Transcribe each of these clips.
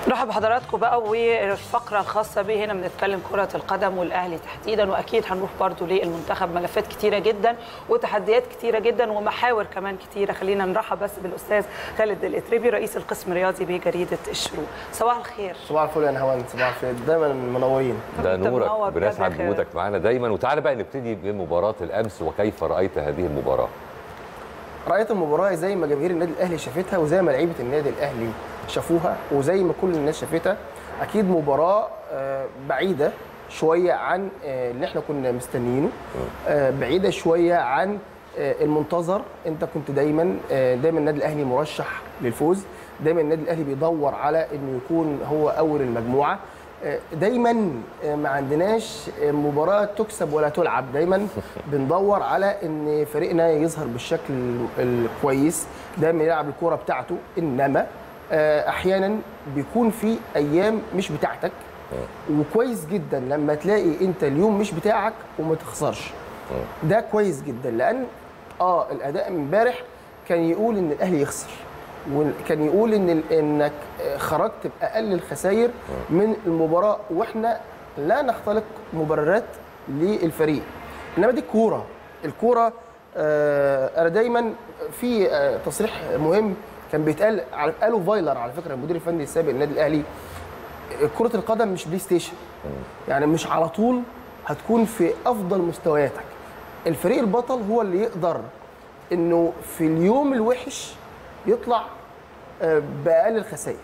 نرحب بحضراتكم بقى والفقره الخاصه بيه هنا بنتكلم كره القدم والاهلي تحديدا واكيد هنروح برضو للمنتخب ملفات كتيره جدا وتحديات كتيره جدا ومحاور كمان كتيره خلينا نرحب بس بالاستاذ خالد الاتربي رئيس القسم الرياضي بجريده الشروق صباح الخير صباح الفل يا نهوان صباح الخير دايما منورين ده أنت منور نورك بجد بنسعد يا خالد. بوجودك معانا دايما وتعالى بقى نبتدي بمباراه الامس وكيف رايت هذه المباراه رأيت المباراة زي ما جماهير النادي الأهلي شافتها وزي ما لعيبة النادي الأهلي شافوها وزي ما كل الناس شافتها أكيد مباراة آه، بعيدة شوية عن آه، اللي احنا كنا مستنيينه آه، بعيدة شوية عن آه، المنتظر انت كنت دايما آه، دايما النادي الأهلي مرشح للفوز دايما النادي الأهلي بيدور على انه يكون هو أول المجموعة آه، دايما آه، ما عندناش آه، مباراة تكسب ولا تلعب دايما بندور على ان فريقنا يظهر بالشكل الكويس دايما يلعب الكرة بتاعته انما آه، احيانا بيكون في ايام مش بتاعتك وكويس جدا لما تلاقي انت اليوم مش بتاعك وما تخسرش ده كويس جدا لان اه الاداء من امبارح كان يقول ان الاهلي يخسر وكان يقول ان ال- انك خرجت باقل الخسائر من المباراه واحنا لا نختلق مبررات للفريق انما دي الكوره الكوره آه انا دايما في آه تصريح مهم كان بيتقال على قاله فايلر على فكره المدير الفني السابق للنادي الاهلي كرة القدم مش بلاي ستيشن يعني مش على طول هتكون في أفضل مستوياتك الفريق البطل هو اللي يقدر إنه في اليوم الوحش يطلع آه، بأقل الخسائر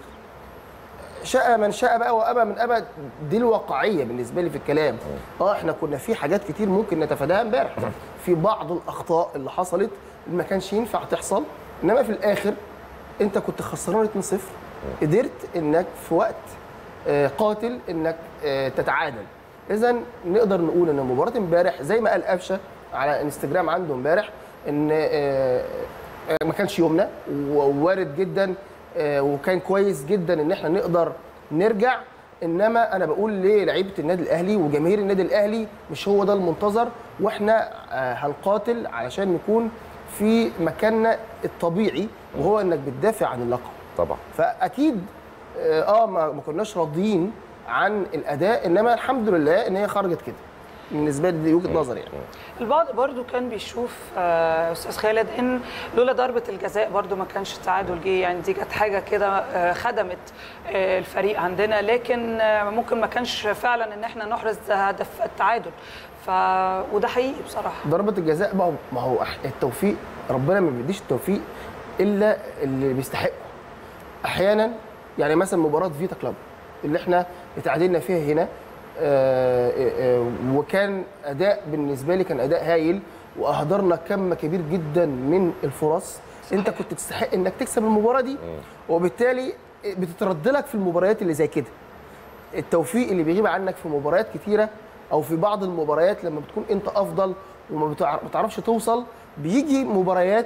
شاء من شاء بقى وأبى من أبى دي الواقعية بالنسبة لي في الكلام اه احنا كنا في حاجات كتير ممكن نتفاداها امبارح في بعض الأخطاء اللي حصلت اللي ما كانش ينفع تحصل إنما في الآخر أنت كنت خسران 2-0 قدرت إنك في وقت آه، قاتل انك آه، تتعادل اذا نقدر نقول ان مباراه امبارح زي ما قال قفشه على انستجرام عنده امبارح ان آه، آه، ما كانش يومنا ووارد جدا آه، وكان كويس جدا ان احنا نقدر نرجع انما انا بقول للعيبه النادي الاهلي وجماهير النادي الاهلي مش هو ده المنتظر واحنا آه، هنقاتل علشان نكون في مكاننا الطبيعي وهو انك بتدافع عن اللقب طبعا فاكيد اه ما ما كناش راضيين عن الاداء انما الحمد لله ان هي خرجت كده بالنسبه لي دي وجهه نظري يعني البعض برضو كان بيشوف آه، استاذ خالد ان لولا ضربه الجزاء برضو ما كانش التعادل جه يعني دي كانت حاجه كده آه، خدمت آه، الفريق عندنا لكن آه، ممكن ما كانش فعلا ان احنا نحرز هدف التعادل ف وده حقيقي بصراحه ضربه الجزاء ما هو ما هو أح- التوفيق ربنا ما بيديش التوفيق الا اللي بيستحقه احيانا يعني مثلا مباراه فيتا كلاب اللي احنا اتعادلنا فيها هنا آه، آه، آه، وكان اداء بالنسبه لي كان اداء هايل واهدرنا كم كبير جدا من الفرص انت كنت تستحق انك تكسب المباراه دي وبالتالي بتترد لك في المباريات اللي زي كده التوفيق اللي بيغيب عنك في مباريات كتيره او في بعض المباريات لما بتكون انت افضل وما بتع- بتعرفش توصل بيجي مباريات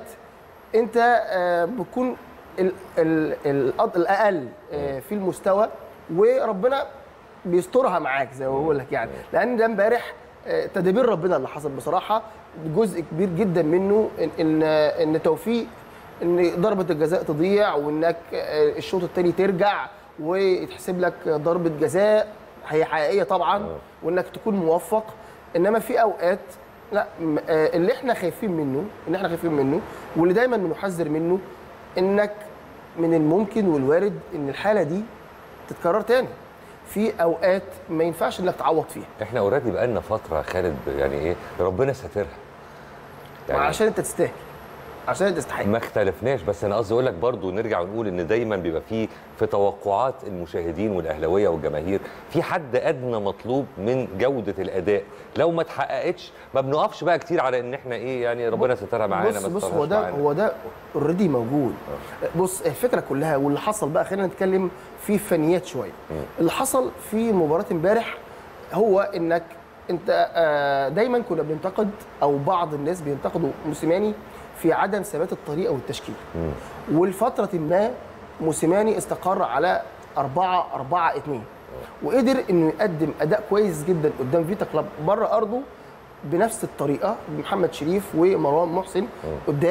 انت آه، بتكون ال- ال- ال- الاقل آه، في المستوى وربنا بيسترها معاك زي ما بقول لك يعني لان ده امبارح آه، تدابير ربنا اللي حصل بصراحه جزء كبير جدا منه ان ان ان توفيق ان ضربه الجزاء تضيع وانك آه، الشوط الثاني ترجع ويتحسب لك ضربه جزاء هي حقيقيه طبعا وانك تكون موفق انما في اوقات لا م- آه، اللي احنا خايفين منه اللي احنا خايفين منه واللي دايما بنحذر منه انك من الممكن والوارد ان الحاله دي تتكرر تاني في اوقات ما ينفعش انك تعوض فيها احنا اوريدي بقالنا فتره يا خالد يعني ايه ربنا ساترها يعني عشان انت تستاهل عشان انت تستحق ما اختلفناش بس انا قصدي اقول لك برضو نرجع ونقول ان دايما بيبقى في في توقعات المشاهدين والاهلاويه والجماهير في حد ادنى مطلوب من جوده الاداء لو ما اتحققتش ما بنقفش بقى كتير على ان احنا ايه يعني ربنا سترها معانا بص ما بص سترهاش هو ده معانا. هو ده اوريدي موجود بص الفكره كلها واللي حصل بقى خلينا نتكلم في فنيات شويه اللي حصل في مباراه امبارح هو انك انت آه، دايما كنا بننتقد او بعض الناس بينتقدوا موسيماني في عدم ثبات الطريقه والتشكيل والفتره ما موسيماني استقر على 4 4 2 وقدر انه يقدم اداء كويس جدا قدام فيتا كلاب بره ارضه بنفس الطريقه بمحمد شريف ومروان محسن قدام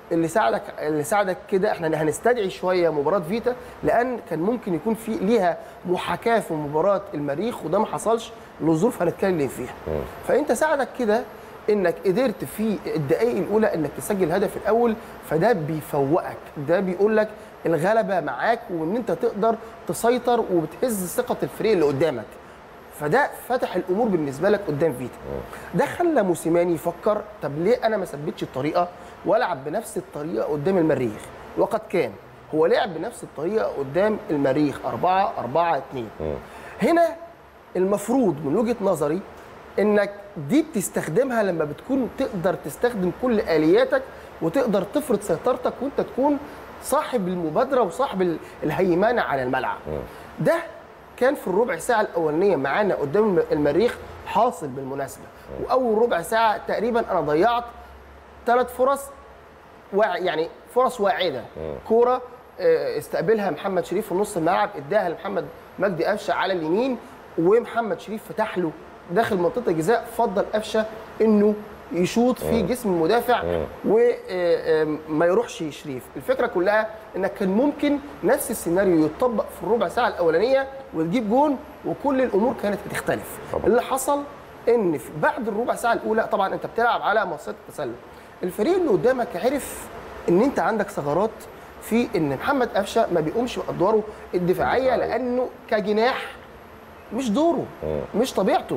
اللي ساعدك اللي ساعدك كده احنا هنستدعي شويه مباراه فيتا لان كان ممكن يكون في ليها محاكاه في مباراه المريخ وده ما حصلش لظروف هنتكلم فيها فانت ساعدك كده انك قدرت في الدقائق الاولى انك تسجل الهدف الاول فده بيفوقك ده بيقول لك الغلبه معاك وان انت تقدر تسيطر وبتهز ثقه الفريق اللي قدامك فده فتح الامور بالنسبه لك قدام فيتا ده خلى موسيماني يفكر طب ليه انا ما ثبتش الطريقه والعب بنفس الطريقه قدام المريخ وقد كان هو لعب بنفس الطريقه قدام المريخ 4 4 2 هنا المفروض من وجهه نظري انك دي بتستخدمها لما بتكون تقدر تستخدم كل الياتك وتقدر تفرض سيطرتك وانت تكون صاحب المبادره وصاحب ال- الهيمنه على الملعب ده كان في الربع ساعه الاولانيه معانا قدام الم- المريخ حاصل بالمناسبه واول ربع ساعه تقريبا انا ضيعت ثلاث فرص واع- يعني فرص واعده كوره آه، استقبلها محمد شريف في نص الملعب اداها لمحمد مجدي قفشه على اليمين ومحمد شريف فتح له داخل منطقه الجزاء فضل قفشه انه يشوط في جسم المدافع وما يروحش شريف الفكره كلها انك كان ممكن نفس السيناريو يتطبق في الربع ساعه الاولانيه وتجيب جون وكل الامور كانت هتختلف طبعا. اللي حصل ان في- بعد الربع ساعه الاولى طبعا انت بتلعب على منصه التسلل الفريق اللي قدامك عرف ان انت عندك ثغرات في ان محمد قفشه ما بيقومش بادواره الدفاعيه لانه كجناح مش دوره مش طبيعته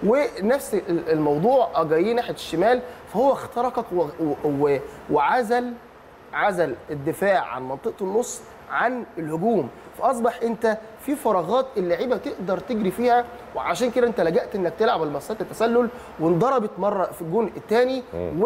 ونفس ال- الموضوع جاي ناحيه الشمال فهو اخترقك و- و- و- وعزل عزل الدفاع عن منطقه النص عن الهجوم فاصبح انت في فراغات اللعيبه تقدر تجري فيها وعشان كده انت لجأت انك تلعب المسات التسلل وانضربت مره في الجون الثاني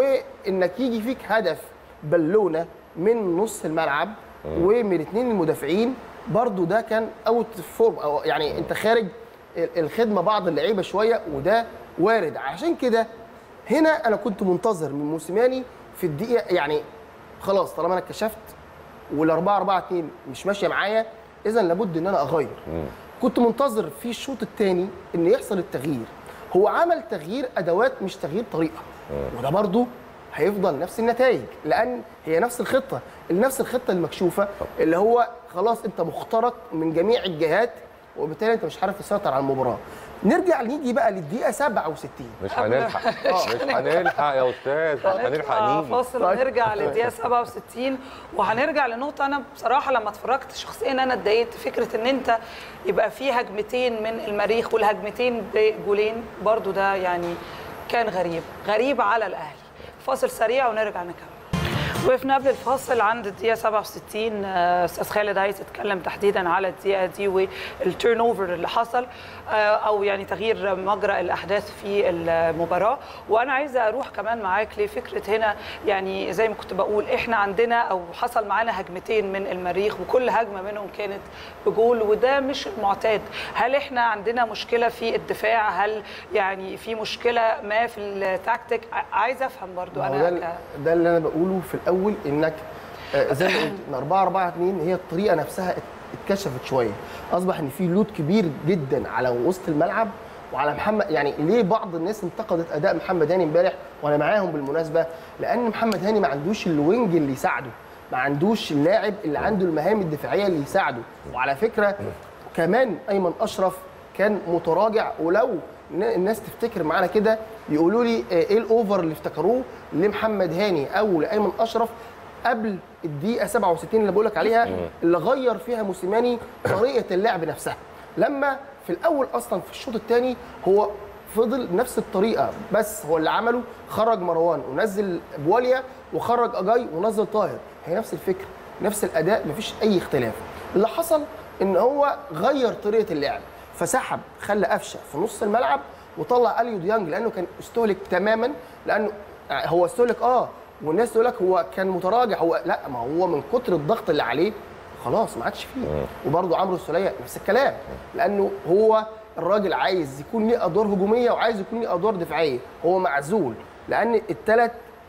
وانك يجي فيك هدف بالونه من نص الملعب ومن الاثنين المدافعين برضو ده كان اوت فورم او يعني انت خارج ال- الخدمه بعض اللعيبه شويه وده وارد عشان كده هنا انا كنت منتظر من موسيماني في الدقيقه يعني خلاص طالما انا اكتشفت والاربعه 4 2 مش ماشيه معايا اذا لابد ان انا اغير كنت منتظر في الشوط الثاني ان يحصل التغيير هو عمل تغيير ادوات مش تغيير طريقه وده برضو هيفضل نفس النتائج لان هي نفس الخطه نفس الخطه المكشوفه اللي هو خلاص انت مخترق من جميع الجهات وبالتالي انت مش عارف تسيطر على المباراه نرجع نيجي بقى للدقيقه 67 مش هنلحق مش هنلحق يا استاذ مش هنلحق هنطلع نيجي فاصل ونرجع للدقيقه 67 وهنرجع لنقطه انا بصراحه لما اتفرجت شخصيا انا اتضايقت فكره ان انت يبقى في هجمتين من المريخ والهجمتين بجولين برضو ده يعني كان غريب غريب على الاهلي فاصل سريع ونرجع نكمل وقفنا قبل الفاصل عند الدقيقة 67 آه، أستاذ خالد عايز يتكلم تحديدا على الدقيقة دي والتيرن اوفر اللي حصل آه، أو يعني تغيير مجرى الأحداث في المباراة وأنا عايزة أروح كمان معاك لفكرة هنا يعني زي ما كنت بقول إحنا عندنا أو حصل معانا هجمتين من المريخ وكل هجمة منهم كانت بجول وده مش المعتاد هل إحنا عندنا مشكلة في الدفاع هل يعني في مشكلة ما في التاكتيك ع- عايزة أفهم برضو ما هو أنا ده, ك... ده اللي انا بقوله في الاول انك آه، زي ما قلت ان 4 4 2 هي الطريقه نفسها اتكشفت شويه اصبح ان في لود كبير جدا على وسط الملعب وعلى محمد يعني ليه بعض الناس انتقدت اداء محمد هاني امبارح وانا معاهم بالمناسبه لان محمد هاني ما عندوش الوينج اللي يساعده ما عندوش اللاعب اللي عنده المهام الدفاعيه اللي يساعده وعلى فكره كمان ايمن اشرف كان متراجع ولو ن- الناس تفتكر معانا كده يقولوا لي آه، ايه الاوفر اللي افتكروه لمحمد هاني او لايمن اشرف قبل الدقيقه 67 اللي بقول لك عليها اللي غير فيها موسيماني طريقه اللعب نفسها لما في الاول اصلا في الشوط الثاني هو فضل نفس الطريقه بس هو اللي عمله خرج مروان ونزل بواليا وخرج اجاي ونزل طاهر هي نفس الفكره نفس الاداء مفيش اي اختلاف اللي حصل ان هو غير طريقه اللعب فسحب خلى قفشه في نص الملعب وطلع اليو ديانج لانه كان استهلك تماما لانه هو استهلك اه والناس تقول لك هو كان متراجع هو لا ما هو من كتر الضغط اللي عليه خلاص ما عادش فيه وبرده عمرو السوليه نفس الكلام لانه هو الراجل عايز يكون ليه ادوار هجوميه وعايز يكون ليه ادوار دفاعيه هو معزول لان الثلاث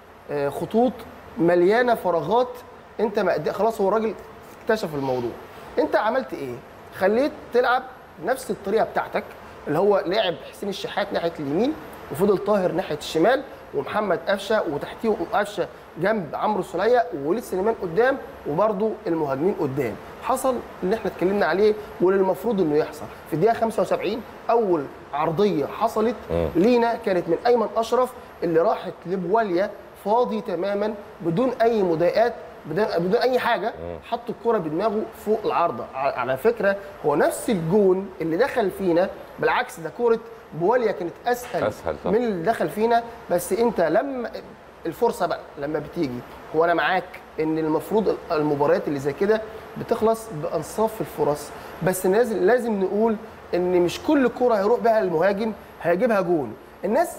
خطوط مليانه فراغات انت ما قد- خلاص هو الراجل اكتشف الموضوع انت عملت ايه خليت تلعب نفس الطريقه بتاعتك اللي هو لعب حسين الشحات ناحيه اليمين وفضل طاهر ناحيه الشمال ومحمد قفشه وتحتيه قفشه جنب عمرو السوليه ووليد سليمان قدام وبرده المهاجمين قدام حصل اللي احنا اتكلمنا عليه واللي المفروض انه يحصل في الدقيقه 75 اول عرضيه حصلت لينا كانت من ايمن اشرف اللي راحت لبواليا فاضي تماما بدون اي مضايقات بدون بدون اي حاجه حط الكره بدماغه فوق العارضه ع- على فكره هو نفس الجون اللي دخل فينا بالعكس ده كوره بواليا كانت اسهل, أسهل طبعا. من اللي دخل فينا بس انت لما الفرصه بقى لما بتيجي هو انا معاك ان المفروض المباريات اللي زي كده بتخلص بانصاف الفرص بس لازم لازم نقول ان مش كل كره هيروح بها المهاجم هيجيبها جون الناس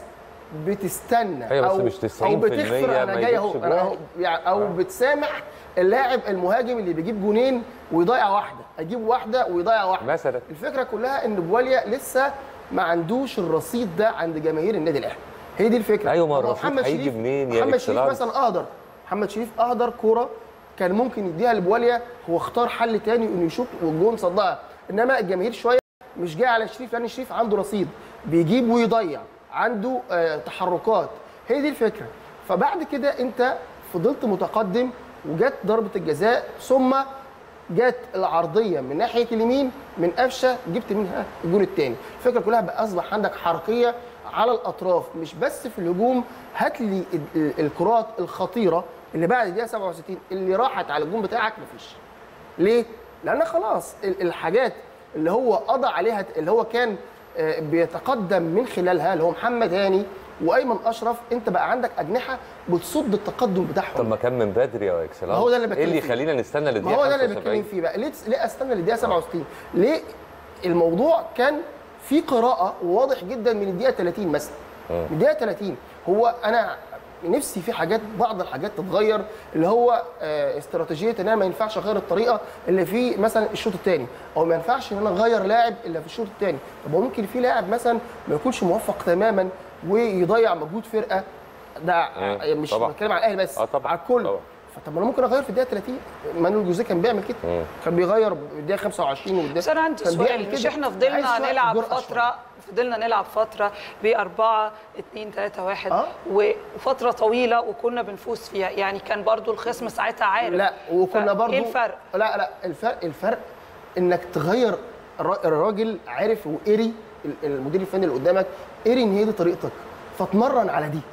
بتستنى أيوة، بس او مش 90% او بتغفر انا ما جاي اهو يجيبش أنا أهو جون. يعني او بتسامح اللاعب المهاجم اللي بيجيب جونين ويضيع واحده اجيب واحده ويضيع واحده مثلا الفكره كلها ان بواليا لسه ما عندوش الرصيد ده عند جماهير النادي الاهلي هي دي الفكره أيوة، ما هو الرصيد محمد هيجي شريف- منين يا محمد شريف إكسلانس؟ مثلا اهدر محمد شريف اهدر كوره كان ممكن يديها لبواليا هو اختار حل تاني انه يشوط والجون صدها انما الجماهير شويه مش جاي على شريف لان شريف عنده رصيد بيجيب ويضيع عنده آه تحركات هي دي الفكره فبعد كده انت فضلت متقدم وجت ضربه الجزاء ثم جت العرضيه من ناحيه اليمين من قفشه جبت منها الجون الثاني الفكره كلها بقى اصبح عندك حركيه على الاطراف مش بس في الهجوم هات لي ال- ال- الكرات الخطيره اللي بعد الدقيقه 67 اللي راحت على الجون بتاعك مفيش ليه؟ لان خلاص ال- الحاجات اللي هو قضى عليها اللي هو كان آه، بيتقدم من خلالها اللي هو محمد هاني وايمن اشرف انت بقى عندك اجنحه بتصد التقدم طب بتاعهم ما كان من بدري يا اكسلانس ما هو ده اللي ايه بتكلم اللي فيه. يخلينا نستنى ما للدقيقه هو ده اللي 75 بتكلم فيه بقى ليه ليه استنى للدقيقه 67 ليه الموضوع كان في قراءه واضح جدا من الدقيقه 30 مثلا من الدقيقه 30 هو انا نفسي في حاجات بعض الحاجات تتغير اللي هو آه، استراتيجيه ان انا ما ينفعش اغير الطريقه اللي في مثلا الشوط الثاني او ما ينفعش ان انا اغير لاعب الا في الشوط الثاني طب هو ممكن في لاعب مثلا ما يكونش موفق تماما ويضيع مجهود فرقه ده مم. مش طبعا. بتكلم على الاهلي بس آه طبعا. على الكل طبعا. فطب ما انا ممكن اغير في الدقيقه 30 مانويل جوزيه كان بيعمل كده مم. كان بيغير الدقيقه 25 والدقيقه بس انا عندي كان بيعمل سؤال مش كده. احنا عايز فضلنا شوية نلعب جرأة شوية. فتره فضلنا نلعب فتره ب 4 2 3 1 آه. وفتره طويله وكنا بنفوز فيها يعني كان برضو الخصم ساعتها عارف لا وكنا فإيه برضو الفرق؟ لا لا الفرق الفرق انك تغير الر- الراجل عارف وقري ال- المدير الفني اللي قدامك قري ان هي دي طريقتك فاتمرن على دي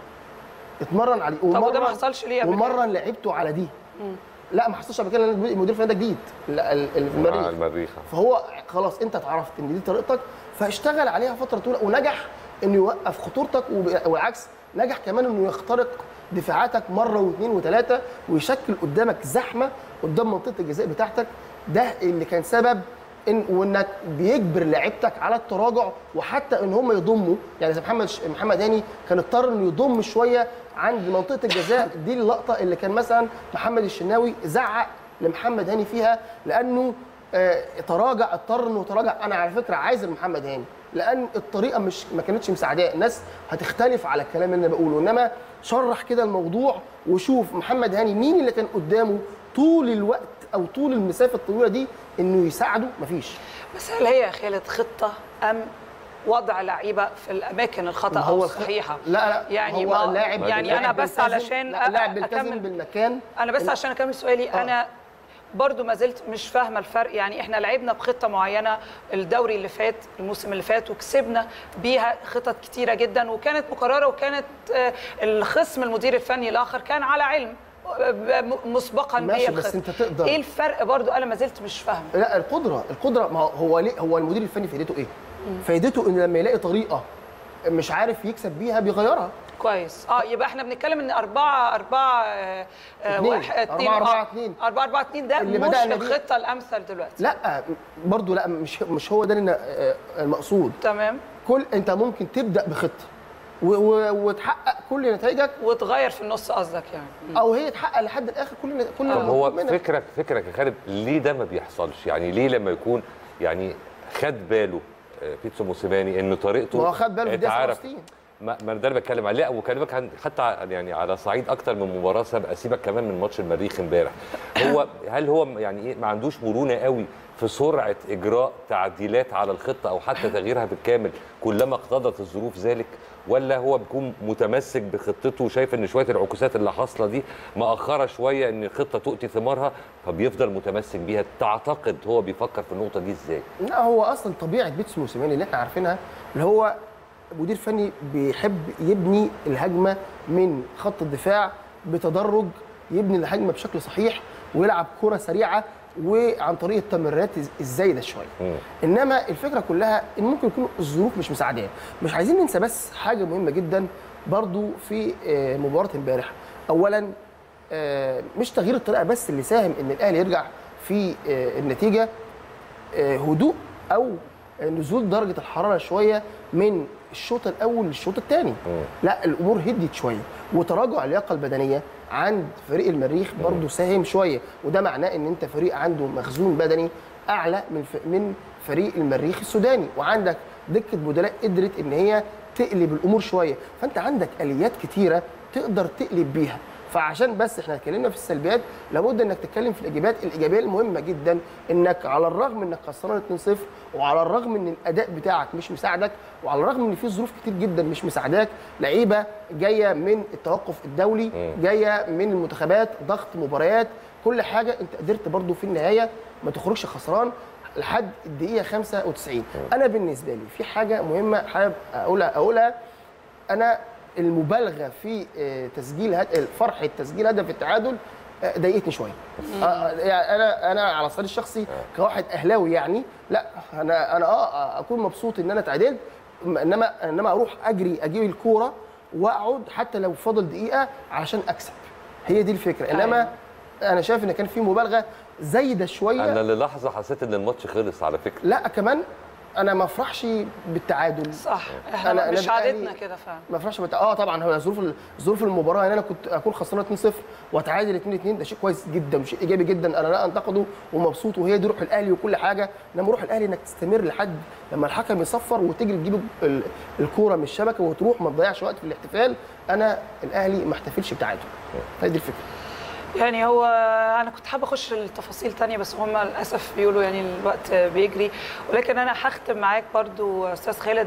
اتمرن على دي وده ومرن- ما حصلش ليه قبل كده؟ ومرن لعيبته على دي لا ما حصلش قبل كده لان المدير الفني ده جديد لا ال- اللي في مع المريخ المريخ فهو خلاص انت اتعرفت ان دي طريقتك فاشتغل عليها فتره طويله ونجح انه يوقف خطورتك وب- والعكس نجح كمان انه يخترق دفاعاتك مره واثنين وثلاثه ويشكل قدامك زحمه قدام منطقه الجزاء بتاعتك ده اللي كان سبب ان وانك بيجبر لعيبتك على التراجع وحتى ان هم يضموا يعني زي محمد ش- محمد هاني كان اضطر انه يضم شويه عند منطقه الجزاء دي اللقطه اللي كان مثلا محمد الشناوي زعق لمحمد هاني فيها لانه آه، تراجع اضطر انه تراجع انا على فكره عايز محمد هاني لان الطريقه مش ما كانتش مساعداه الناس هتختلف على الكلام اللي انا بقوله انما شرح كده الموضوع وشوف محمد هاني مين اللي كان قدامه طول الوقت او طول المسافه الطويله دي انه يساعده مفيش بس هل هي يا خالد خطه ام وضع لعيبه في الاماكن الخطا ما او هو الصحيحه لا لا يعني هو ما اللاعب يعني انا بس بيلتزم- علشان لا، اللاعب أ- بيلتزم اكمل بالمكان انا بس ال- عشان اكمل سؤالي آه. انا برضو ما زلت مش فاهمه الفرق يعني احنا لعبنا بخطه معينه الدوري اللي فات الموسم اللي فات وكسبنا بيها خطط كتيره جدا وكانت مكرره وكانت آه، الخصم المدير الفني الاخر كان على علم آه، مسبقا ماشي، بيه بس الخصم. أنت تقدر- ايه الفرق برضو انا ما زلت مش فاهمه لا القدره القدره ما هو- هو ليه هو المدير الفني فايدته ايه؟ فايدته ان لما يلاقي طريقه مش عارف يكسب بيها بيغيرها كويس اه يبقى احنا بنتكلم ان أربعة أربعة آه، آه، اتنين. واحد اتنين أربعة، أربعة، آه، اتنين. أربعة أربعة اتنين ده اللي مش بدأنا بيه. الخطة الأمثل دلوقتي لا برضو لا مش مش هو ده اللي آه، المقصود تمام كل انت ممكن تبدا بخطه و- و- وتحقق كل نتائجك وتغير في النص قصدك يعني او هي تحقق لحد الاخر كل نت- كل طب هو المطلوب منك. فكرك فكرك يا خالد ليه ده ما بيحصلش يعني ليه لما يكون يعني خد باله آه، بيتسو موسيماني ان طريقته ما هو خد باله في الدقيقه اتعرف 67 ما ما ده اللي بتكلم عليه لا وكلمك عن حتى ع- يعني على صعيد اكتر من مباراه سابقه سيبك كمان من ماتش المريخ امبارح هو هل هو يعني ايه ما عندوش مرونه قوي في سرعه اجراء تعديلات على الخطه او حتى تغييرها بالكامل كلما اقتضت الظروف ذلك ولا هو بيكون متمسك بخطته وشايف ان شويه العكوسات اللي حاصله دي مأخره شويه ان الخطه تؤتي ثمارها فبيفضل متمسك بيها تعتقد هو بيفكر في النقطه دي ازاي لا هو اصلا طبيعه بيتسو موسيماني اللي احنا عارفينها اللي هو مدير فني بيحب يبني الهجمه من خط الدفاع بتدرج يبني الهجمه بشكل صحيح ويلعب كره سريعه وعن طريق التمريرات الزايده شويه مم. انما الفكره كلها ان ممكن يكون الظروف مش مساعداه مش عايزين ننسى بس حاجه مهمه جدا برضو في آه، مباراه امبارح اولا آه، مش تغيير الطريقه بس اللي ساهم ان الاهلي يرجع في آه، النتيجه آه، هدوء او نزول درجه الحراره شويه من الشوط الاول للشوط الثاني لا الامور هديت شويه وتراجع اللياقه البدنيه عند فريق المريخ برضه ساهم شويه وده معناه ان انت فريق عنده مخزون بدني اعلى من ف- من فريق المريخ السوداني وعندك دكه بدلاء قدرت ان هي تقلب الامور شويه فانت عندك اليات كتيره تقدر تقلب بيها فعشان بس احنا اتكلمنا في السلبيات لابد انك تتكلم في الايجابيات الايجابيه المهمه جدا انك على الرغم انك خسران 2-0 وعلى الرغم ان الاداء بتاعك مش مساعدك وعلى الرغم ان في ظروف كتير جدا مش مساعداك لعيبه جايه من التوقف الدولي جايه من المنتخبات ضغط مباريات كل حاجه انت قدرت برضو في النهايه ما تخرجش خسران لحد الدقيقه 95 انا بالنسبه لي في حاجه مهمه حابب اقولها اقولها انا المبالغه في آه، تسجيل هد... فرحه تسجيل هدف التعادل آه، ضايقتني شويه آه، يعني انا انا على الصعيد الشخصي كواحد اهلاوي يعني لا انا انا اه اكون مبسوط ان انا اتعادلت انما انما اروح اجري اجيب الكوره واقعد حتى لو فاضل دقيقه عشان اكسب هي دي الفكره انما أيوة. انا شايف ان كان في مبالغه زايده شويه انا للحظه حسيت ان الماتش خلص على فكره لا كمان انا ما افرحش بالتعادل صح أنا- احنا أنا مش بقالي- عادتنا كده فعلا ما ينفعش بت... اه طبعا هو ظروف ال- ظروف المباراه ان انا كنت اكون خسران 2-0 واتعادل 2-2 ده شيء كويس جدا وشيء ايجابي جدا انا لا انتقده ومبسوط وهي دي روح الاهلي وكل حاجه انما روح الاهلي انك تستمر لحد لما الحكم يصفر وتجري تجيب ال- الكوره من الشبكه وتروح ما تضيعش وقت في الاحتفال انا الاهلي ما احتفلش بتعادل هي دي الفكره يعني هو انا كنت حابه اخش التفاصيل تانية بس هم للاسف بيقولوا يعني الوقت بيجري ولكن انا هختم معاك برضو استاذ خالد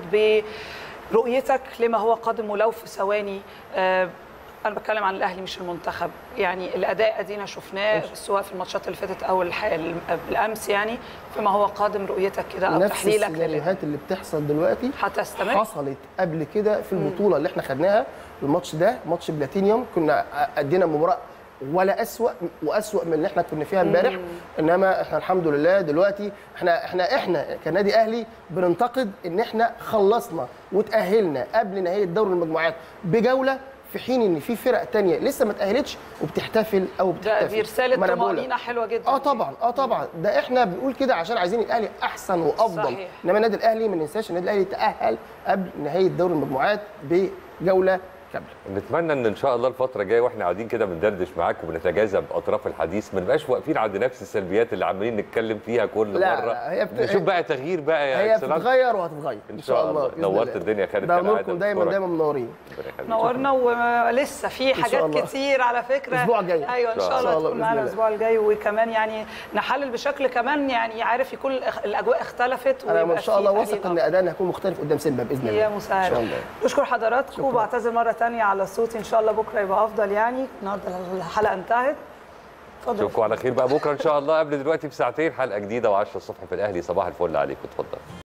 برؤيتك لما هو قادم ولو في ثواني آه، انا بتكلم عن الاهلي مش المنتخب يعني الاداء ادينا شفناه سواء في الماتشات اللي فاتت او الح- بالامس يعني فيما هو قادم رؤيتك كده او نفس تحليلك لل- السيناريوهات اللي بتحصل دلوقتي هتستمر حصلت قبل كده في البطوله اللي احنا خدناها الماتش ده ماتش بلاتينيوم كنا ادينا مباراه ولا اسوا واسوا من اللي احنا كنا فيها امبارح انما احنا الحمد لله دلوقتي احنا احنا احنا كنادي اهلي بننتقد ان احنا خلصنا وتاهلنا قبل نهايه دوري المجموعات بجوله في حين ان في فرق تانية لسه ما تاهلتش وبتحتفل او ده بتحتفل دي رساله ما أنا بقول لك. طمانينه حلوه جدا اه طبعا اه طبعا ده احنا بنقول كده عشان عايزين الاهلي احسن وافضل صحيح. انما النادي الاهلي ما ننساش النادي الاهلي تاهل قبل نهايه دوري المجموعات بجوله كامله نتمنى ان ان شاء الله الفتره الجايه واحنا قاعدين كده بندردش معاك وبنتجاذب اطراف الحديث ما نبقاش واقفين عند نفس السلبيات اللي عمالين نتكلم فيها كل لا، مره لا، هي بت- نشوف بقى تغيير بقى يا هي اكسلانس بتتغير وهتتغير إن شاء الله. بإذن نورت الله. الدنيا خالد ده كالعادة. نوركم دايما بشكرك. دايما منورين ربنا يخليك. نورنا ولسه في شاء حاجات الله. كتير على فكره الأسبوع الجاي. ايوه ان إن شاء شاء الله الله تكون بإذن معانا الله. الاسبوع الجاي وكمان يعني نحلل بشكل كمان يعني عارف يكون الاجواء اختلفت انا ويبقى ان شاء في الله تحليل واثق ان أفضل. ادائنا هيكون مختلف قدام سيمبا باذن الله يا مساعد ان شاء الله نشكر حضراتكم وبعتذر مره تانية على صوتي ان شاء الله بكره يبقى افضل يعني النهارده الحلقه انتهت اتفضل اشوفكم على خير بقى بكره ان شاء الله قبل دلوقتي بساعتين حلقه جديده و10 الصبح في الاهلي صباح الفل عليكم اتفضل